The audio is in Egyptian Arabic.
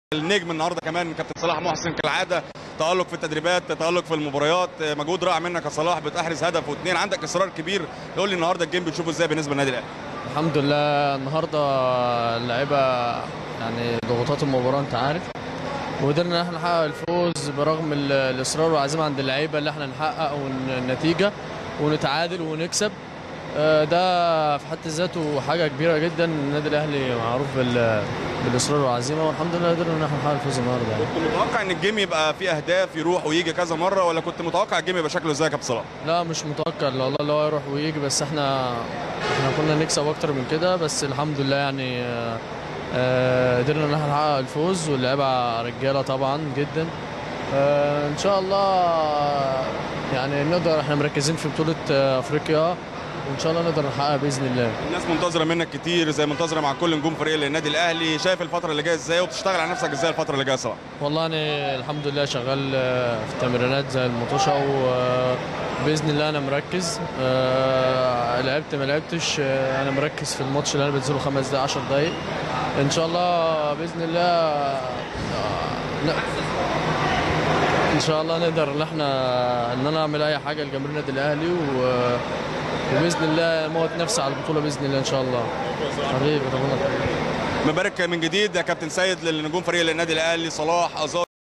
النجم النهارده كمان كابتن صلاح محسن كالعاده تالق في التدريبات تالق في المباريات مجهود رائع منك يا صلاح بتحرز هدف واثنين عندك اصرار كبير قول لي النهارده الجيم بتشوفه ازاي بالنسبه للنادي الاهلي الحمد لله النهارده اللعيبه يعني ضغوطات المباراه انت عارف وقدرنا ان احنا نحقق الفوز برغم ال- الاصرار والعزيمه عند اللعيبه اللي احنا نحقق ون- النتيجه ونتعادل ونكسب آه، ده في حد ذاته حاجه كبيره جدا النادي الاهلي معروف بال- بالاصرار والعزيمه والحمد لله قدرنا ان احنا نحقق الفوز النهارده يعني. كنت متوقع ان الجيم يبقى فيه اهداف يروح ويجي كذا مره ولا كنت متوقع الجيم يبقى شكله ازاي يا كابتن صلاح لا مش متوقع لا والله اللي هو يروح ويجي بس احنا احنا كنا نكسب اكتر من كده بس الحمد لله يعني آه، آه، قدرنا ان احنا نحقق الفوز واللعيبه رجاله طبعا جدا آه، ان شاء الله يعني نقدر احنا مركزين في بطوله آه، افريقيا وان شاء الله نقدر نحققها باذن الله الناس منتظره منك كتير زي منتظره مع كل نجوم فريق النادي الاهلي شايف الفتره اللي جايه ازاي وبتشتغل على نفسك ازاي الفتره اللي جايه يا صلاح والله انا الحمد لله شغال آه، في التمرينات زي المطوشه وباذن الله انا مركز آه، لعبت ما لعبتش آه، انا مركز في الماتش اللي انا بنزله خمس دقائق 10 دقائق ان شاء الله باذن الله آه، ن- ان شاء الله نقدر ان احنا ان انا اعمل اي حاجه لجماهير النادي الاهلي و- وباذن الله اموت نفسي على البطوله باذن الله ان شاء الله حبيبي ربنا يخليك مبارك من جديد يا كابتن سيد للنجوم فريق النادي الاهلي صلاح ازار